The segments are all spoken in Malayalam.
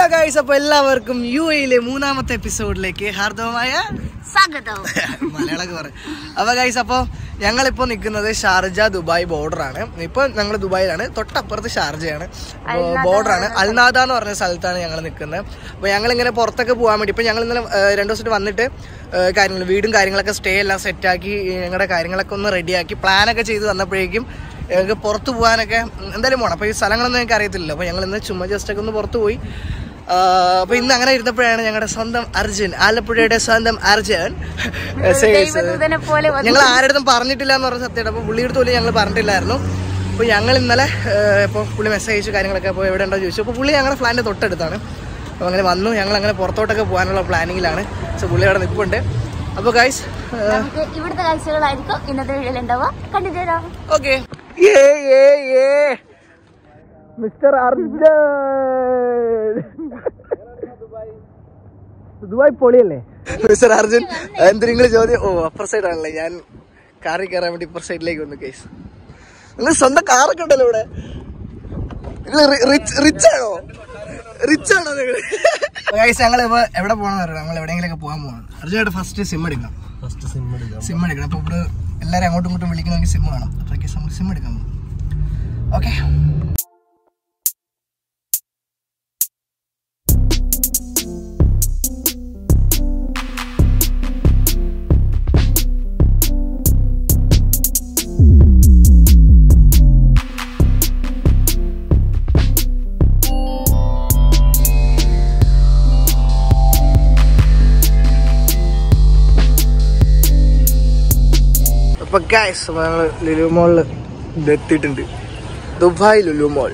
ഗൈസ് അപ്പൊ എല്ലാവർക്കും യു എയിലെ മൂന്നാമത്തെ എപ്പിസോഡിലേക്ക് ഹാർദവമായ സ്വാഗതം മലയാളം പറയും അപ്പൊ ഗൈസ് അപ്പൊ ഞങ്ങളിപ്പോ നിൽക്കുന്നത് ഷാർജ ദുബായ് ബോർഡർ ആണ് ഇപ്പൊ ഞങ്ങൾ ദുബായിലാണ് തൊട്ടപ്പുറത്ത് ഷാർജയാണ് ബോർഡർ ആണ് അൽനാദ എന്ന് പറഞ്ഞ സ്ഥലത്താണ് ഞങ്ങൾ നിൽക്കുന്നത് അപ്പൊ ഞങ്ങൾ ഇങ്ങനെ പുറത്തൊക്കെ പോകാൻ വേണ്ടി ഇപ്പൊ ഞങ്ങൾ ഇന്നലെ ഏഹ്, രണ്ടു ദിവസമായിട്ട് വന്നിട്ട് ഏഹ്, കാര്യങ്ങൾ വീടും കാര്യങ്ങളൊക്കെ സ്റ്റേ എല്ലാം സെറ്റാക്കി ഞങ്ങളുടെ കാര്യങ്ങളൊക്കെ ഒന്ന് റെഡിയാക്കി പ്ലാനൊക്കെ ചെയ്ത് വന്നപ്പോഴേക്കും ഞങ്ങൾക്ക് പുറത്ത് പോകാനൊക്കെ എന്തായാലും പോകണം അപ്പോൾ ഈ സ്ഥലങ്ങളൊന്നും എനിക്ക് അറിയത്തില്ല അപ്പോൾ ഞങ്ങൾ ഇന്ന് ചുമ്മാ ജസ്റ്റ് ഒക്കെ ഒന്ന് പുറത്ത് പോയി അപ്പോൾ ഇന്ന് അങ്ങനെ ഇരുന്നപ്പോഴാണ് ഞങ്ങളുടെ സ്വന്തം അർജുൻ ആലപ്പുഴയുടെ സ്വന്തം അർജുൻ മെസ്സേജ് അയച്ചത് ദൈവദൂതനെ പോലെ വന്നു. ഞങ്ങൾ ആരുടെ പറഞ്ഞിട്ടില്ല എന്ന് പറഞ്ഞ സത്യമാണ് അപ്പോൾ പുള്ളിയുടെ പോലും ഞങ്ങൾ പറഞ്ഞിട്ടില്ലായിരുന്നു അപ്പോൾ ഞങ്ങൾ ഇന്നലെ ഇപ്പോൾ പുള്ളി മെസ്സേജ് അയച്ചു കാര്യങ്ങളൊക്കെ അപ്പോൾ എവിടെ ഉണ്ടോ ചോദിച്ചു അപ്പോൾ പുള്ളി ഞങ്ങളുടെ ഫ്ലാൻ്റെ തൊട്ടടുത്താണ് അപ്പോൾ അങ്ങനെ വന്നു ഞങ്ങൾ അങ്ങനെ പുറത്തോട്ടൊക്കെ പോകാനുള്ള പ്ലാനിങ്ങിലാണ് സോ പുള്ളി അവിടെ നിൽപ്പുണ്ട് അപ്പോൾ ഗൈസ് നമുക്ക് ഇവിടുത്തെ കാഴ്ചകളായിരിക്കും ഇന്നത്തെ വീഡിയോയിൽ ഉണ്ടാവുക കണ്ടു തരാം ഓക്കെ മിസ്റ്റർ അർജുൻ ദുബായ് പൊളിയല്ലേ മിസ്റ്റർ അർജുൻ എന്തെങ്കിലും ചോദ്യം ഓ അപ്പർ സൈഡ് ആണല്ലേ ഞാൻ കാറിൽ കയറാൻ വേണ്ടി ഇപ്പർ സൈഡിലേക്ക് വന്നു കേസ് നിങ്ങൾ സ്വന്തം കാറൊക്കെ ഉണ്ടല്ലോ ഇവിടെ നിങ്ങൾ റിച്ച് ആണോ റിച്ച് ആണോ നിങ്ങൾ ഗൈസ് ഞങ്ങൾ ഇപ്പൊ എവിടെ പോകണമെന്ന് അറിയാം ഞങ്ങൾ എവിടെയെങ്കിലൊക്കെ പോകാൻ പോകണം അർജുനായിട്ട് ഫസ്റ്റ് സിം എടുക്കണം ഫസ്റ്റ് സിം എടുക്കാം സിം എടുക്കണം അപ്പോൾ ഇവിടെ എല്ലാവരും അങ്ങോട്ടും ഇങ്ങോട്ടും വിളിക്കണമെങ്കിൽ സിം വേണം അപ്പോഴേക്ക് നമ്മൾ സിം എടുക്കാൻ പോകും ഓക്കെ അപ്പൊ ഗൈസ് അപ്പൊ ഞങ്ങള് ലുലു മോളില് എത്തിയിട്ടുണ്ട് ദുബായ് ലുലു മോൾ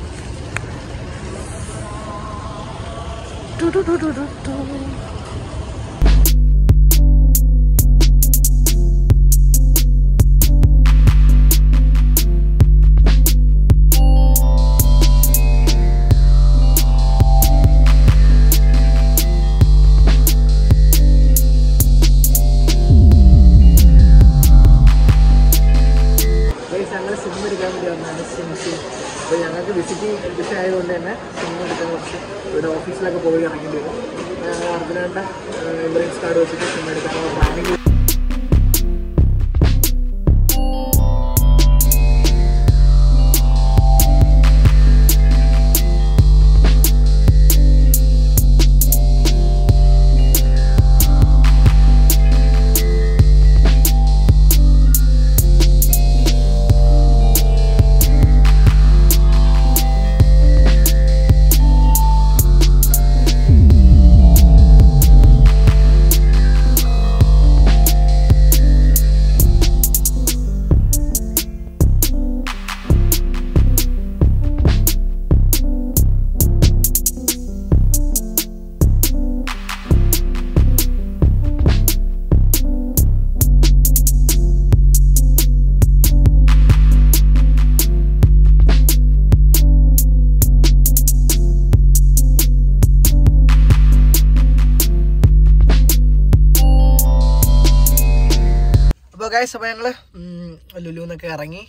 ഗൈസ് ഞങ്ങൾ സിം എടുക്കാൻ വേണ്ടി വന്നതാണ് സിം സിം അപ്പോൾ ഞങ്ങൾക്ക് വിസിറ്റിംഗ് വിസ ആയതുകൊണ്ട് തന്നെ സിം എടുക്കാൻ കുറച്ച് ഇവിടെ ഓഫീസിലൊക്കെ പോയി ഇറങ്ങേണ്ടി വരും ഞങ്ങൾ അർജുനേട്ട എംബുലൻസ് കാർഡ് വെച്ചിട്ട് സിം എടുക്കാനുള്ള പ്ലാനിങ് അപ്പോൾ ഗൈസ് അപ്പോൾ ഞങ്ങൾ ലുലുന്നൊക്കെ ഇറങ്ങി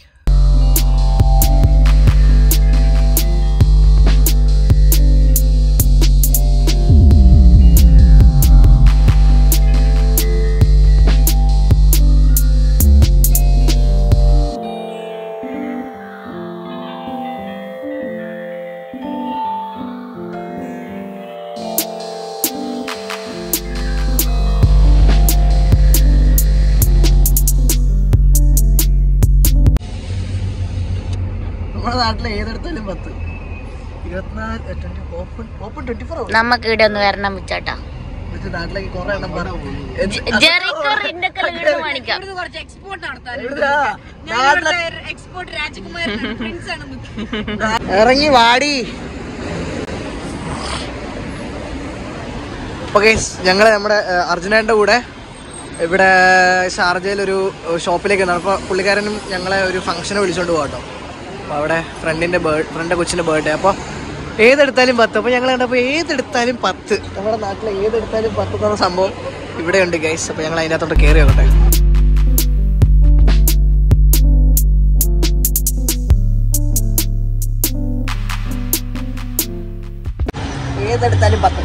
നമ്മുടെ നാട്ടിൽ ഏതെടുത്താലും പത്ത് ഇരുപത്തിനാല് twenty open open twenty four hour നമുക്ക് ഇവിടെ ഒന്ന് വരണം മുച്ചാട്ടാ എന്നിട്ട് നാട്ടിലേക്ക് കുറെ എണ്ണം പറഞ്ഞു ജെറിക്കറിന്റെ വീട് കാണിക്കാം ഇറങ്ങി വാടി ഓക്കെ ഞങ്ങള് നമ്മുടെ ഏഹ്, അർജുനേട്ടൻ്റെ കൂടെ ഇവിടെ ഷാർജയിൽ ഒരു ഷോപ്പിലേക്ക് വന്നു അപ്പോൾ പുള്ളിക്കാരനും ഞങ്ങളെ ഒരു ഫംഗ്ഷന് വിളിച്ചോണ്ട് പോകാം കേട്ടോ അപ്പോൾ അവിടെ ഫ്രണ്ടിൻ്റെ ബേർഡ് ഫ്രണ്ടിൻ്റെ കൊച്ചിൻ്റെ ബർത്ത്ഡേ അപ്പോൾ ഏതെടുത്താലും പത്ത് അപ്പോൾ ഞങ്ങൾ കണ്ടപ്പോൾ ഏതെടുത്താലും പത്ത് നമ്മുടെ നാട്ടിൽ ഏതെടുത്താലും പത്ത് എന്ന് പറഞ്ഞ സംഭവം ഇവിടെയുണ്ട് ഗൈസ് അപ്പോൾ ഞങ്ങൾ അതിനകത്തോട്ട് കയറി നോക്കട്ടെ ഏതെടുത്താലും പത്ത്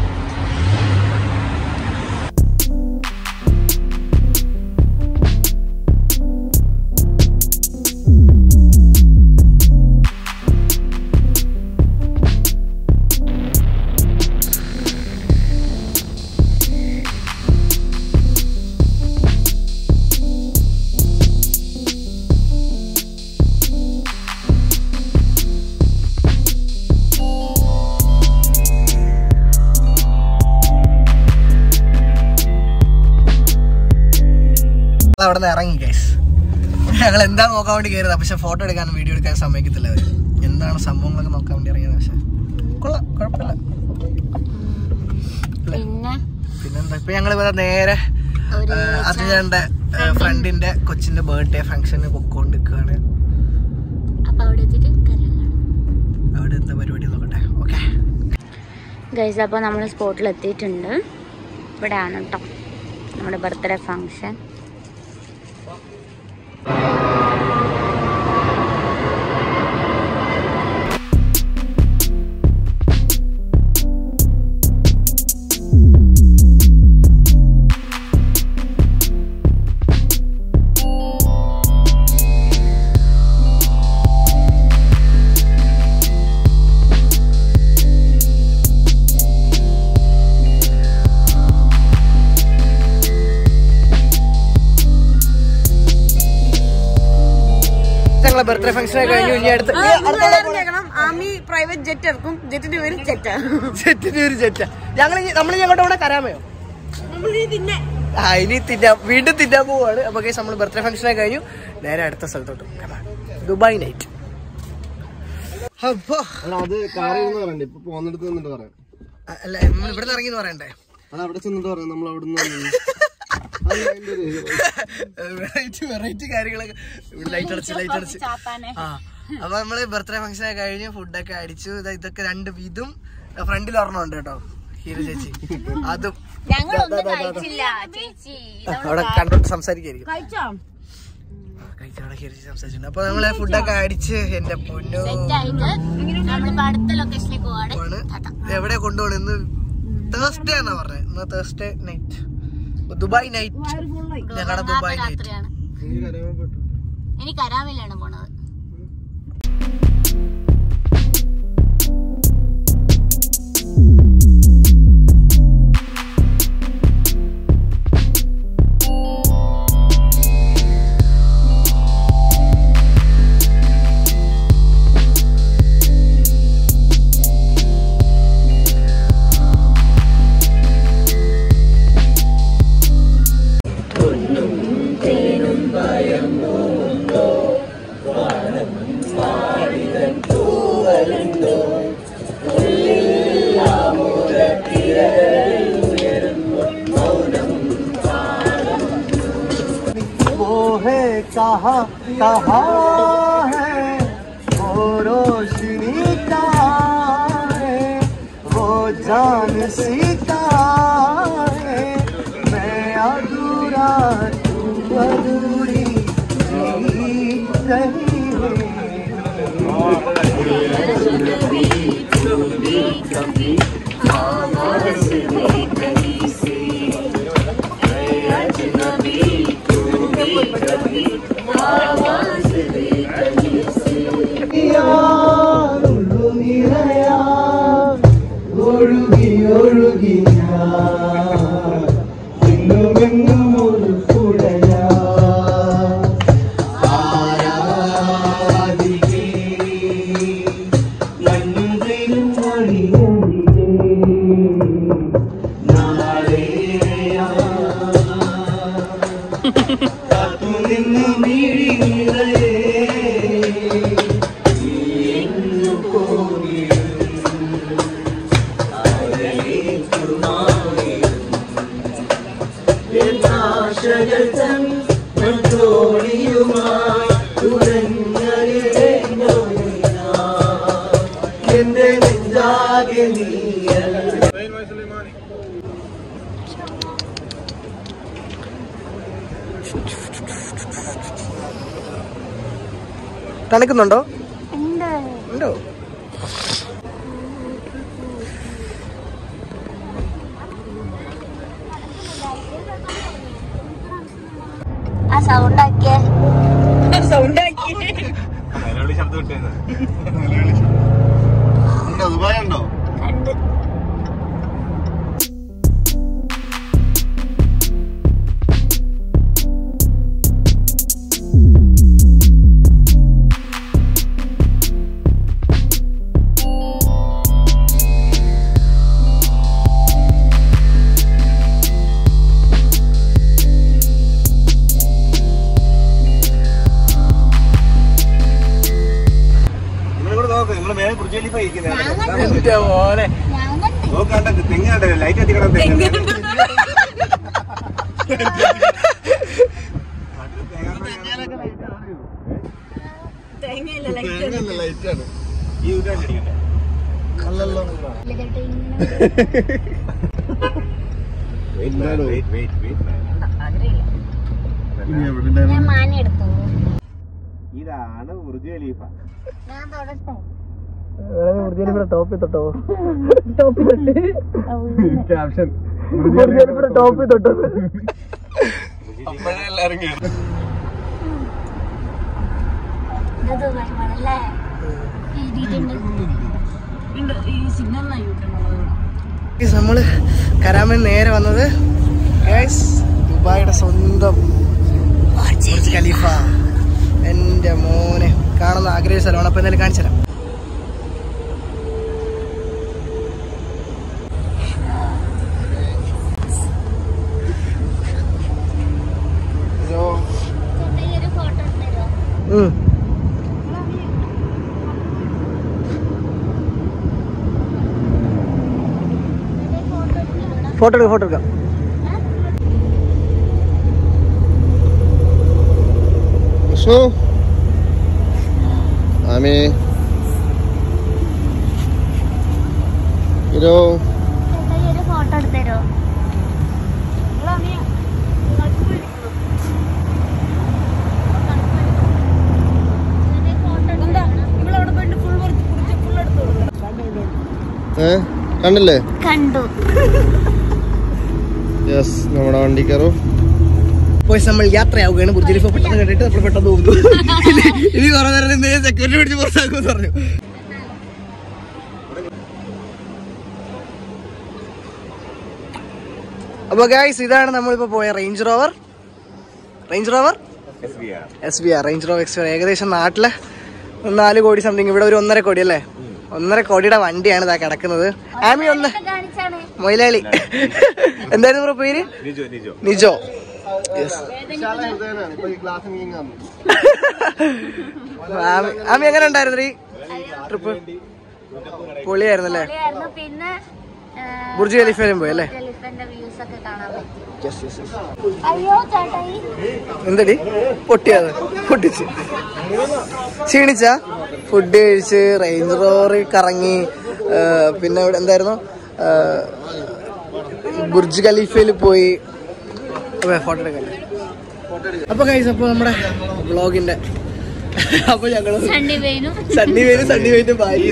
അവിടെ നിന്ന് ഇറങ്ങി ഗൈസ് ഞങ്ങൾ എന്താ നോക്കാൻ വേണ്ടി കയറിയതാ പക്ഷെ ഫോട്ടോ എടുക്കാനും വീഡിയോ എടുക്കാൻ സമ്മതിക്കത്തില്ല അവര് എന്താണ് സംഭവങ്ങളൊക്കെ നോക്കാൻ വേണ്ടി ഇറങ്ങിയത് പക്ഷെ കൊള്ളാം കുഴപ്പമില്ല പിന്നെ പിന്നെന്താ ഇപ്പൊ ഞങ്ങൾ ഇവിടെ നേരെ ഒരു അർജുനന്റെ ഫ്രണ്ടിന്റെ കൊച്ചിന്റെ ബർത്ത്ഡേ ഫംഗ്ഷന് പൊക്കോണ്ടിരിക്കുകയാണ് അപ്പൊ അവിടെ എത്തിയിട്ട് കരയാണ് അവിടെ എന്താ പരിപാടി നോക്കട്ടെ ഓക്കെ ഗൈസ് അപ്പോൾ നമ്മൾ സ്പോട്ടിൽ എത്തിയിട്ടുണ്ട് ഇവിടെയാണ് കേട്ടോ നമ്മുടെ ബർത്ത്ഡേ ഫങ്ഷൻ ഞങ്ങളെ ബർത്ത്ഡേ ഫംഗ്ഷൻ കഴിഞ്ഞു ഇനി അടുത്ത് ഇനി അടുത്ത കേൾക്കണം ആമി പ്രൈവറ്റ് ജെറ്റ് ഇറക്കും ജെറ്റിന്റെ പേര് ജെറ്റ സെറ്റിന് ഒരു ചെറ്റ ഞങ്ങൾ നമ്മൾ ഞങ്ങളുടെ കൂടെ കരാമയോ ആ ഇനി തിന്നാം വീണ്ടും തിന്നാൻ പോവാണ് അപ്പൊ കേസ് നമ്മൾ ബർത്ത്ഡേ ഫംഗ്ഷൻ കഴിഞ്ഞു നേരെ അടുത്ത സ്ഥലത്തോട്ട് Come on. ദുബായ് നൈറ്റ് അപ്പോ അല്ല അത് കാറിൽ നിന്ന് പറയണ്ടേ ഇപ്പൊ പോന്നിടത്ത് നിന്നിട്ട് പറയാം അല്ല നമ്മൾ ഇവിടെ നിന്ന് ഇറങ്ങി എന്ന് പറയണ്ടേ അത് അവിടെ ചെന്നിട്ട് പറയാം നമ്മൾ അവിടെ നിന്ന് വെറൈറ്റി വെറൈറ്റി കാര്യങ്ങളൊക്കെ ഇവിടെ ലൈറ്റ് അടച്ച് ലൈറ്റ് അടച്ച് ആ അപ്പൊ നമ്മള് ബർത്ത്ഡേ ഫംഗ്ഷൻ ഒക്കെ കഴിഞ്ഞ് ഫുഡൊക്കെ അടിച്ചു ഇതാ ഇതൊക്കെ രണ്ട് ഇതും ഫ്രണ്ടിൽ ഒരെണ്ണം ഉണ്ട് കേട്ടോ ഹീര ചേച്ചി അതും ഞങ്ങളൊന്നും കഴിച്ചില്ല ചേച്ചി അവിടെ കണ്ടോട്ട് സംസാരിക്കായിരിക്കും കഴിച്ചോ കഴിച്ചവിടെ ഹീര ചേച്ചി സംസാരിച്ചിട്ടുണ്ട് അപ്പൊ നമ്മളെ ഫുഡൊക്കെ അടിച്ച് എന്റെ പൊന്നു സെറ്റായിട്ട് നമ്മളിപ്പോ അടുത്ത ലൊക്കേഷനിലേക്ക് പോവാണ് ആണ് എവിടെ കൊണ്ടുപോകണം ഇന്ന് തേഴ്സ്ഡേ എന്നാ പറഞ്ഞത് ഇന്ന് തേഴ്സ്ഡേ നൈറ്റ് ദുബായ് നൈറ്റ് ഞങ്ങളുടെ ദുബായ് നൈറ്റ് രാത്രിയാണ് ഇനി കരാമിലാണ് പോണത് वो है कहा कहा है वो रोशनी का है वो जान सीता है मैं अधूरा तू अधूरी जी रही है ഒഴുകി ഒഴുകി എന്നുമെന്നും ഒരു കുടയാ ആരാധികേ നന്ദിയും മണിയന്തികേ നാളെയാ കാത്തുനിന്ന് മിഴി നിറയേ എന്റെ നെഞ്ചാകെ നീയല്ല തണുക്കുന്നുണ്ടോ ഉണ്ടോ സൗണ്ട് ആക്കിയേ സൗണ്ട് ആക്കി ഉണ്ടോ ദുബായ് ഉണ്ടോ കണ്ട് എന്റെ മോനെ ഞാൻ കണ്ട് ലൈറ്റ് എത്തിക്കണം തെങ്ങ് തേങ്ങയില്ല ലൈറ്റ് തേങ്ങയല്ല ലൈറ്റാണ് ഈ ഊരാൻ അടിക്കണ്ടേ അല്ലല്ലോ ഇതിലിട്ട് ഇങ്ങനെ വെയിറ്റ് വെയിറ്റ് വെയിറ്റ് വെയിറ്റ് ഇനി എവിടെ ഉണ്ടായിരുന്നു? ഞാൻ മാനി എടുത്തു ഇതാണ് ഉറുദു ഖലീഫ ഞാൻ തൊടട്ടെ ടോപ്പിൽ തൊട്ടോ ക്യാപ്ഷൻ ടോപ്പിൽ തൊട്ടോ അപ്പോഴേ എല്ലാരും കേട്ടു ഇത് ദുബായ് മോളല്ലേ എഴുതിയിട്ടുണ്ട് ഉണ്ട് ഈ സിഗ്നൽ യൂട്യൂബ് Guys, നമ്മള് കരാമൻ നേരെ വന്നത് ഗൈസ് ദുബായിയുടെ സ്വന്തം ബുർജ് ഖലീഫ എന്റെ മോനെ കാണുന്ന ആഗ്രഹ സ്ഥലമാണ് അപ്പൊ എന്തായാലും കാണിച്ചു തരാം ചേട്ടാ ഈ ഒരു ഫോട്ടോ എടുത്തരോ ഉം. ഫോട്ടോ എടുത്തില്ല ഫോട്ടോ എടുക്കാം ഫോട്ടോ എടുക്കാം വിഷ്ണു ആമേ ഇരോ ചേട്ടാ ഈ ഒരു ഫോട്ടോ എടുത്തരോ ഇവിടെ പോയിട്ട് ഫുൾ കുടിച്ച് ഫുൾ എടുത്തു കൊടുക്കണം ഏ കണ്ടില്ലേ കണ്ടു യെസ് നമ്മുടെ വണ്ടി കയറൂ പോയി നമ്മൾ യാത്രയാവുകയാണ് ബുർജ് ഖലീഫ പെട്ടെന്ന് കണ്ടിട്ട് നമ്മൾ പെട്ടെന്ന് പോകുന്നു ഇനി- ഇനി കുറെ നേരം നിന്ന് സെക്യൂരിറ്റി പിടിച്ച് പുറത്താക്കുമെന്ന് പറഞ്ഞു അപ്പൊ ഗായ്സ് ഇതാണ് നമ്മളിപ്പോ പോയ Range Rover Range Rover S B R S B R Range Rover X ഏകദേശം നാട്ടിലെ നാല് കോടി സംതിങ് ഇവിടെ ഒരു ഒന്നര കോടി അല്ലേ ഒന്നര കോടിയുടെ വണ്ടിയാണ് ഇതാ കിടക്കുന്നത് ആമി ഒന്ന് കാണിച്ചാണ് മൊയിലാളി എന്തായിരുന്നു ബ്രോ പേര് നിജോ നിജോ നിജോ ഇപ്പൊ ഈ ഗ്ലാസ് നീങ്ങാന്ന് ആമി ആമി എങ്ങനെ ഉണ്ടായിരുന്നു ഈ ട്രിപ്പ് പൊളിയായിരുന്നല്ലേ പൊളിയായിരുന്നു. പിന്നെ ആ, ബുർജ് ഖലീഫയിലും പോയി അല്ലേ എലിഫന്റ് വ്യൂസ് ഒക്കെ കാണാൻ പറ്റി അയ്യോ ചേട്ടായി എന്തടി പൊട്ടിയത് പൊട്ടിച്ച് ക്ഷീണിച്ച ഫുഡ് കഴിച്ച് റേഞ്ച് റോറിൽ കറങ്ങി ആ, പിന്നെ ഇവിടെ എന്തായിരുന്നു ആ, ബുർജ് ഖലീഫയിൽ പോയി ഫോട്ടോ എടുക്കാൻ അപ്പൊ കഴിച്ച അപ്പൊ നമ്മുടെ വ്ളോഗിന്റെ അപ്പൊ ഞങ്ങള് സണ്ണി വെയിനും സണ്ണി പേര് സണ്ണി പേര് ബായ്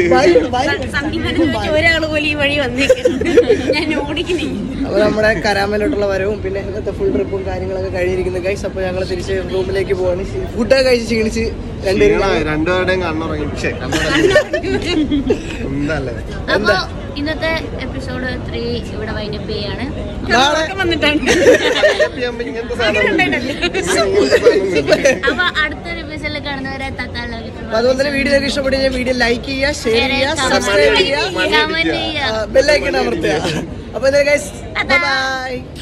ഒരാൾ പോലും ഈ വഴി വന്നേക്കുന്നു ഞാൻ ഓടിക്കുന്നേ അപ്പൊ നമ്മുടെ കരാമലോട്ടുള്ള വരവും പിന്നെ ഇന്നത്തെ ഫുൾ ട്രിപ്പും കാര്യങ്ങളൊക്കെ കഴിഞ്ഞിരിക്കുന്നു ഗൈസ് അപ്പൊ ഞങ്ങൾ തിരിച്ച് റൂമിലേക്ക് പോവാണ് ഫുഡൊക്കെ കഴിച്ച് ക്ഷീണിച്ച് രണ്ടുപേരും രണ്ടുപേരുടെയും കണ്ണുറങ്ങി പക്ഷേ എന്തല്ലേ അപ്പൊ ഇന്നത്തെ എപ്പിസോഡ് ത്രീ ഇവിടെ വൈൻഡപ്പ് ചെയ്യാണ് നാളെ വന്നിട്ടാണ് ഇങ്ങനത്തെ സാധനം അപ്പൊ അടുത്തൊരു എപ്പിസോഡിൽ കാണുന്നവരെ തത്താള അപ്പൊ അതുപോലെ തന്നെ വീഡിയോ നിങ്ങൾക്ക് ഇഷ്ടപ്പെട്ടു കഴിഞ്ഞാൽ വീഡിയോ ലൈക്ക് ചെയ്യുക ഷെയർ ചെയ്യുക സബ്സ്ക്രൈബ് ചെയ്യുക കമന്റ് ചെയ്യുക ബെല്ലൈക്കൺ അമർത്തുക അപ്പൊ എന്തായാലും ഗൈസ് ബൈ